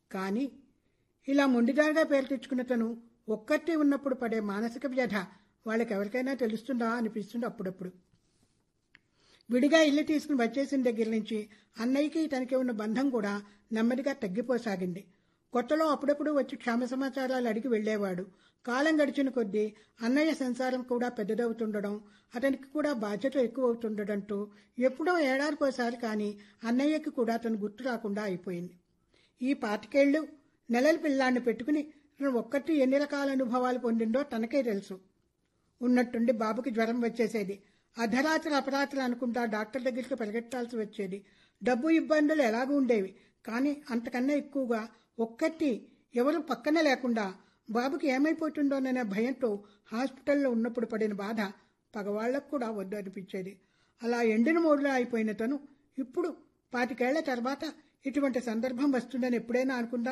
కానీ ఇలా మొండిదారిగా పేరు తెచ్చుకున్న తను ఒక్కటే ఉన్నప్పుడు పడే మానసిక వ్యధ వాళ్ళకి ఎవరికైనా తెలుస్తుందా అనిపిస్తుంది అప్పుడప్పుడు విడిగా ఇల్లు తీసుకుని వచ్చేసిన దగ్గర నుంచి అన్నయ్యకి తనకి ఉన్న బంధం కూడా నెమ్మదిగా తగ్గిపోసాగింది కొత్తలో అప్పుడప్పుడు వచ్చి క్షేమ సమాచారాలు అడిగి వెళ్లేవాడు కాలం గడిచిన కొద్దీ అన్నయ్య సంసారం కూడా పెద్దదవుతుండడం అతనికి కూడా బాధ్యత ఎక్కువ అవుతుండడంతో ఎప్పుడో ఏడాదికోసారి కానీ అన్నయ్యకి కూడా తను గుర్తు రాకుండా అయిపోయింది ఈ పాతికేళ్లు నెలల పిల్లాన్ని పెట్టుకుని తను ఒక్కటి ఎన్ని రకాల అనుభవాలు పొందిందో తనకే తెలుసు ఉన్నట్టుండి బాబుకి జ్వరం వచ్చేసేది అర్ధరాత్రి అపరాత్రి అనుకుంటా డాక్టర్ దగ్గరికి పరిగెట్టాల్సి వచ్చేది డబ్బు ఇబ్బందులు ఎలాగూ ఉండేవి కానీ అంతకన్నా ఎక్కువగా ఒక్కటి ఎవరు పక్కన లేకుండా బాబుకి ఏమైపోతుందోననే భయంతో హాస్పిటల్లో ఉన్నప్పుడు పడిన బాధ పగవాళ్లకు కూడా వద్దు అనిపించేది అలా ఎండిన మూడులో అయిపోయిన తను ఇప్పుడు పాతికేళ్ల తర్వాత ఇటువంటి సందర్భం వస్తుందని ఎప్పుడైనా అనుకుందా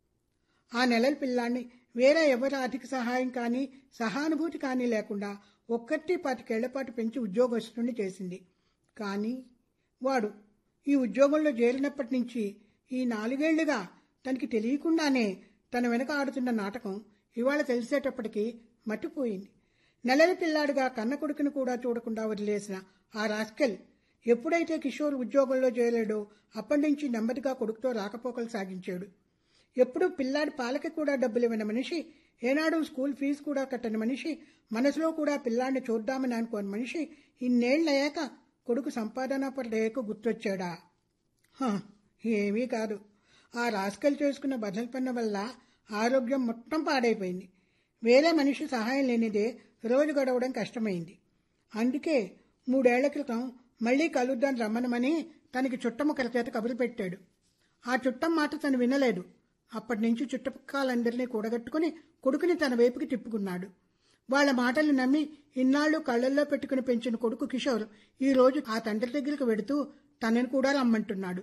ఆ నెలల పిల్లాన్ని వేరే ఎవరి ఆర్థిక సహాయం కానీ సహానుభూతి కానీ లేకుండా ఒక్కటి పాతికేళ్ల పాటు పెంచి ఉద్యోగస్తుని చేసింది కానీ వాడు ఈ ఉద్యోగంలో చేరినప్పటి నుంచి ఈ నాలుగేళ్లుగా తనకి తెలియకుండానే తన వెనక ఆడుతున్న నాటకం ఇవాళ తెలిసేటప్పటికీ మట్టిపోయింది నెలల పిల్లాడుగా కన్న కొడుకును కూడా చూడకుండా వదిలేసిన ఆ రాస్కెల్ ఎప్పుడైతే కిషోర్ ఉద్యోగంలో చేరాడో అప్పటి నుంచి నెమ్మదిగా కొడుకుతో రాకపోకలు సాగించాడు ఎప్పుడూ పిల్లాడి పాలకి కూడా డబ్బులు ఇవ్వని మనిషి ఏనాడు స్కూల్ ఫీజు కూడా కట్టని మనిషి మనసులో కూడా పిల్లాడిని చూద్దామని అనుకోని మనిషి ఇన్నేళ్లయ్యాక కొడుకు సంపాదన పడేకు గుర్తొచ్చాడా హ, ఏమీ కాదు ఆ రాస్కల్ చేసుకున్న బదల్ పన్న వల్ల ఆరోగ్యం మొత్తం పాడైపోయింది వేరే మనిషి సహాయం లేనిదే రోజు గడవడం కష్టమైంది అందుకే మూడేళ్ల క్రితం మళ్లీ కలుద్దాం రమ్మనమని తనకి చుట్టముక్కల చేత కబురు పెట్టాడు ఆ చుట్టం మాట తను వినలేదు అప్పటి నుంచి చుట్టుపక్కలందరినీ కూడగట్టుకుని కొడుకుని తన వైపుకి తిప్పుకున్నాడు వాళ్ళ మాటలు నమ్మి ఇన్నాళ్లు కళ్ళల్లో పెట్టుకుని పెంచిన కొడుకు కిషోర్ ఈ రోజు ఆ తండ్రి దగ్గరికి వెడుతూ తనని కూడా రమ్మంటున్నాడు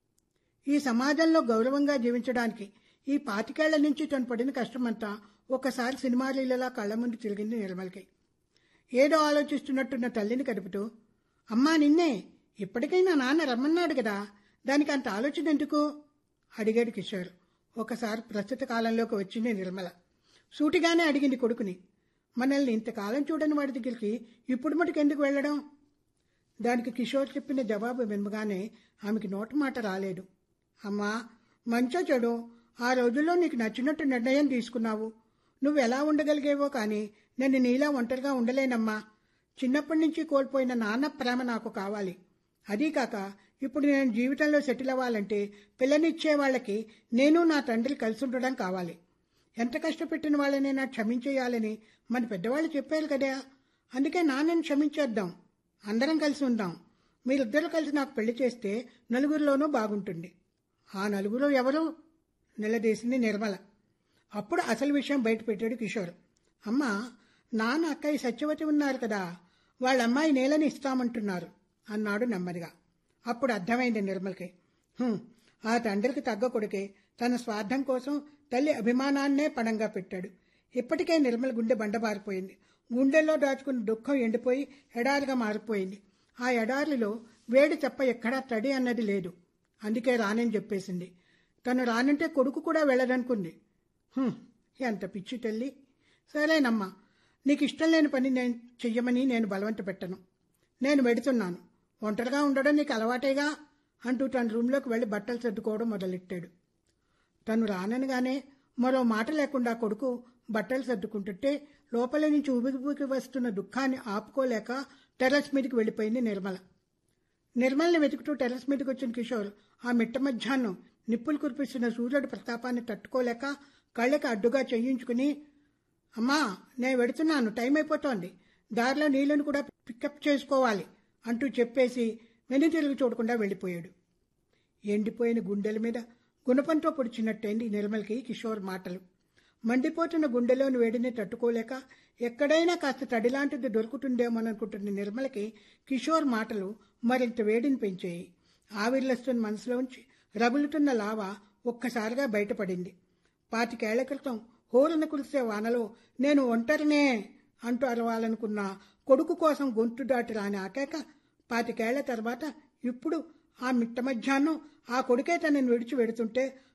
ఈ సమాజంలో గౌరవంగా జీవించడానికి ఈ పాతికేళ్ల నుంచి తను పడిన కష్టమంతా ఒకసారి సినిమా లీలలా కళ్ళ ముందు తిరిగింది నిర్మల్కి ఏదో ఆలోచిస్తున్నట్టున్న తల్లిని కదుపుతూ అమ్మా నిన్నే ఇప్పటికైనా నాన్న రమ్మన్నాడు కదా దానికి అంత ఆలోచన ఎందుకు అడిగాడు కిషోర్ ఒకసారి ప్రస్తుత కాలంలోకి వచ్చింది నిర్మల సూటిగానే అడిగింది కొడుకుని మనల్ని ఇంతకాలం చూడని వాడి దగ్గరికి ఇప్పుడు మటుకు ఎందుకు వెళ్ళడం దానికి కిషోర్ చెప్పిన జవాబు వినగానే ఆమెకి నోట మాట రాలేదు అమ్మా మంచో చెడు ఆ రోజుల్లో నీకు నచ్చినట్టు నిర్ణయం తీసుకున్నావు నువ్వు ఎలా ఉండగలిగేవో కానీ నేను నీలా ఒంటరిగా ఉండలేనమ్మా చిన్నప్పటి నుంచి కోల్పోయిన నాన్న ప్రేమ నాకు కావాలి అదీ కాక ఇప్పుడు నేను జీవితంలో సెటిల్ అవ్వాలంటే పిల్లనిచ్చే వాళ్ళకి నేను నా తండ్రి కలిసి ఉండడం కావాలి ఎంత కష్టపెట్టిన వాళ్ళనైనా క్షమించేయాలని మన పెద్దవాళ్ళు చెప్పారు కదా అందుకే నాన్నని క్షమించేద్దాం అందరం కలిసి ఉందాం మీరిద్దరు కలిసి నాకు పెళ్లి చేస్తే నలుగురిలోనూ బాగుంటుంది ఆ నలుగురు ఎవరు నిలదీసింది నిర్మల అప్పుడు అసలు విషయం బయట పెట్టాడు కిషోర్ అమ్మా నాన్న అక్కయ్య సత్యవతి ఉన్నారు కదా వాళ్ళ అమ్మాయి నేలని ఇస్తామంటున్నారు అన్నాడు నెమ్మదిగా అప్పుడు అర్థమైంది నిర్మల్కి "హుం, ఆ తండ్రికి తగ్గ కొడుకే తన స్వార్థం కోసం తల్లి అభిమానాన్నే పణంగా పెట్టాడు ఇప్పటికే నిర్మల గుండె బండబారిపోయింది గుండెల్లో దాచుకున్న దుఃఖం ఎండిపోయి ఎడారిగా మారిపోయింది ఆ ఎడారిలో వేడి చెప్ప ఎక్కడా తడి అన్నది లేదు అందుకే రానని చెప్పేసింది తను రానంటే కొడుకు కూడా వెళ్ళదనుకుంది "హుం, ఎంత పిచ్చి తల్లి సరేనమ్మా నీకు ఇష్టం లేని పని నేను చెయ్యమని నేను బలవంత పెట్టను నేను వెడుతున్నాను ఒంటరిగా ఉండడం నీకు అలవాటేగా అంటూ తన రూంలోకి వెళ్ళి బట్టలు సర్దుకోవడం మొదలెట్టాడు తను రాననగానే మరో మాట లేకుండా కొడుకు బట్టలు సర్దుకుంటుంటే లోపల నుంచి ఉబికి వస్తున్న దుఃఖాన్ని ఆపుకోలేక టెర్రస్ మీదకి వెళ్ళిపోయింది నిర్మల నిర్మల్ని వెతుకుతూ టెర్రస్ మీదకి వచ్చిన కిషోర్ ఆ మిట్ట మధ్యాహ్నం నిప్పులు కురిపిస్తున్న సూర్యుడి ప్రతాపాన్ని తట్టుకోలేక కళ్ళకి అడ్డుగా చేయించుకుని అమ్మా నేను వెడుతున్నాను టైం అయిపోతోంది దారిలో నీళ్ళను కూడా పికప్ చేసుకోవాలి అంటూ చెప్పేసి వెను తిరిగి చూడకుండా వెళ్ళిపోయాడు ఎండిపోయిన గుండెల మీద గుణపంతో పొడిచినట్టయింది నిర్మల్కి కిషోర్ మాటలు మండిపోతున్న గుండెలోని వేడిని తట్టుకోలేక ఎక్కడైనా కాస్త తడిలాంటిది దొరుకుతుందేమోననుకుంటున్న నిర్మలకి కిషోర్ మాటలు మరింత వేడిని పెంచాయి ఆవిర్లస్తున్న మనసులోంచి రగులుతున్న లావ ఒక్కసారిగా బయటపడింది పాతికేళ్ల క్రితం హోరున కురిసే వానలో నేను ఒంటరినే అంటూ అరవాలనుకున్న కొడుకు కోసం గొంతు దాటి రాని ఆకాక పాతికేళ్ల తర్వాత ఇప్పుడు ఆ మిట్ట మధ్యాహ్నం ఆ కొడుకే తనని విడిచి వెడుతుంటే